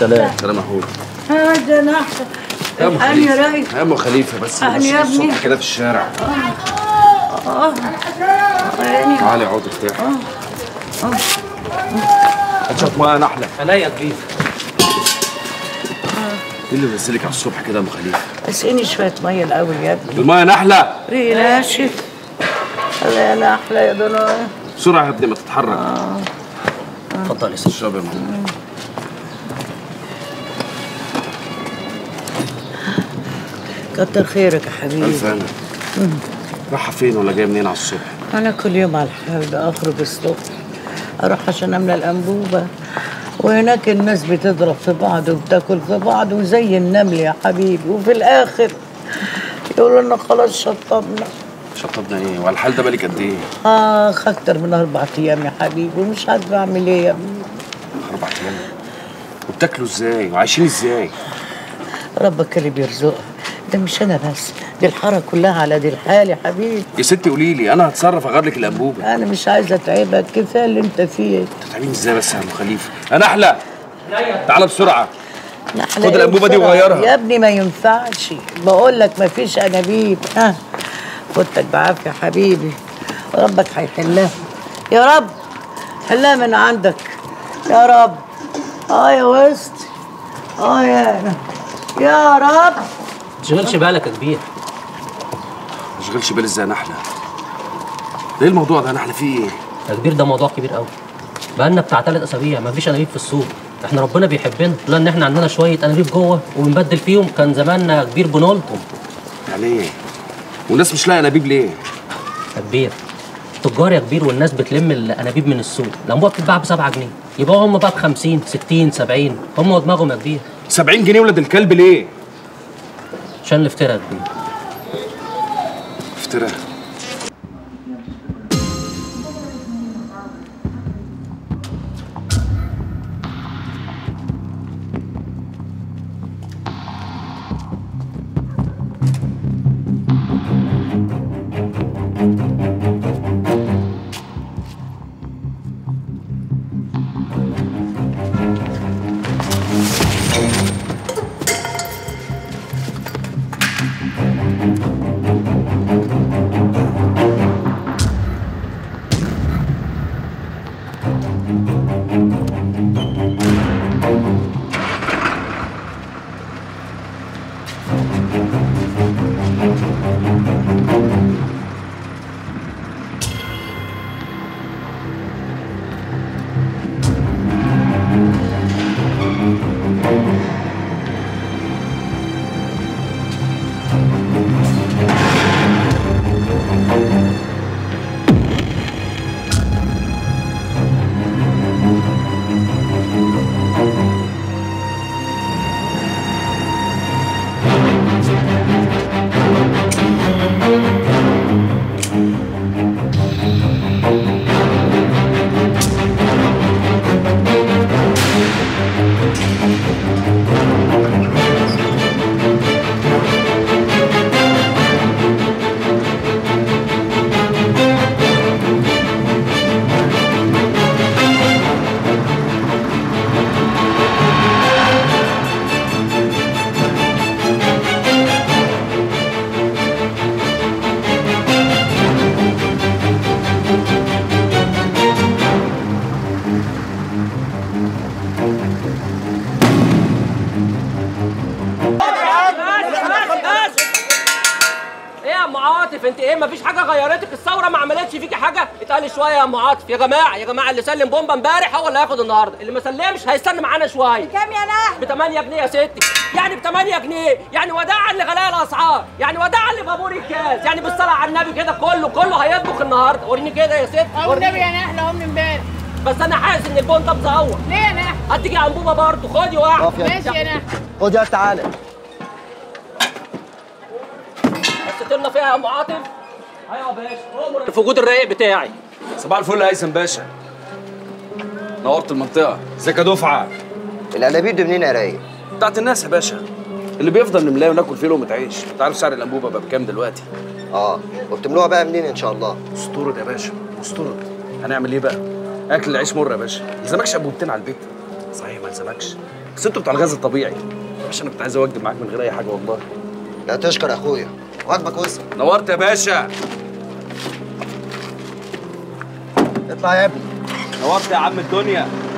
سلام سلام يا حود هذا نحن يا ام الحقني يا خليفه ريس يا ام خليفه بس أهلا ماشي يا ابني. الصبح كده في الشارع اه عيني تعالي اقعد ارتاح هتشرب ميه نحله عينيا يا كبير ايه اللي نزلك على الصبح كده يا ام خليفه اسقيني شويه ميه الاول يا ابني الميه نحله ريق ناشف الله يا نحله يا ضنايا بسرعه يا ابني ما تتحرك اتفضل يا سيدي اشرب يا محمود كتر خيرك يا حبيبي الف انا رايحه فين ولا جايه منين على الصبح انا كل يوم على الحال ده اخرج الصبح اروح عشان املى الانبوبه وهناك الناس بتضرب في بعض وبتاكل في بعض وزي النمل يا حبيبي وفي الاخر يقولوا لنا خلاص شطبنا شطبنا ايه وعلى الحال ده بالك قد ايه اخ اكتر من اربع ايام يا حبيبي ومش عارفه اعمل ايه يا ابني اربع ايام وبتاكلوا ازاي وعايشين ازاي ربك اللي بيرزقها ده مش انا بس دي الحاره كلها على دي الحال يا حبيبي يا ستي قولي لي انا هتصرف اغير لك الانبوبه انا مش عايزه اتعبك كفايه اللي انت فيه بتتعبين ازاي بس يا ام خليفه انا احلى تعالى بسرعه نحلة خد إيه الأنبوبة دي بسرعة؟ وغيرها. يا ابني ما ينفعش بقول لك ما فيش انابيب ها خدتك بعافيه يا حبيبي ربك هيحلها يا رب حلها من عندك يا رب اه يا وسط اه يا يا رب ما تشغلش بالك يا كبير ما تشغلش بالي ازاي يا نحله ايه الموضوع ده يا نحله فيه ايه يا كبير ده موضوع كبير قوي بقالنا بتاع ثلاث اسابيع ما فيش انابيب في السوق احنا ربنا بيحبنا لولا ان احنا عندنا شويه انابيب جوه وبنبدل فيهم كان زماننا يا كبير بنولتم يعني ايه والناس مش لاقيه انابيب ليه يا كبير تجار يا كبير والناس بتلم الانابيب من السوق الانبوبه بتتباع ب 7 جنيه يبقى هم بقى ب 50 60 70 هم ودماغهم يا كبير 70 جنيه ولاد الكلب ليه عشان الافتراء يا كبير افتراء ايه يا ام عاطف انت ايه مفيش حاجه غيرتك الثوره ما عملتش فيكي حاجه اتقل شويه يا ام عاطف يا جماعه يا جماعه اللي سلم بومبا امبارح هو اللي هياخد النهارده اللي ما سلمش هيستنى معانا شويه كام يا نحل ب 8 جنيه يا ستي يعني ب 8 جنيه يعني وداعا لغلاء الاسعار يعني وداعا لبابور الكاس يعني بالصلاه على النبي كده كله كله هيطبخ النهارده وريني كده يا ستي او النبي وريني يا نحل اهو من امبارح بس انا حاسس ان البون ده مزور ليه يا نحل هتيجي انبوبه برضه خدي واحده ماشي يا نحل خد يا تعالى بس لنا فيها يا ام عاطف ايوه يا باشا امر في وجود الرايق بتاعي صباح الفل يا هيثم باشا نورت المنطقه ازيك يا دفعه الانابيب دي منين يا رايق بتاعت الناس يا باشا اللي بيفضل نملاه وناكل فيه لقمه عيش انت عارف سعر الانبوبه بقى بكام دلوقتي اه وبتملوها بقى منين ان شاء الله اسطورة يا باشا اسطورة هنعمل ايه بقى اكل العيش مر يا باشا ما يلزمكش انبوبتين على البيت صحيح ما يلزمكش بس انتوا بتوع الغاز الطبيعي يا باشا انا كنت عايز اوجب معاك من غير اي حاجه والله لا تشكر يا اخويا واجبك وسع نورت يا باشا اطلع يا ابني نورت يا عم الدنيا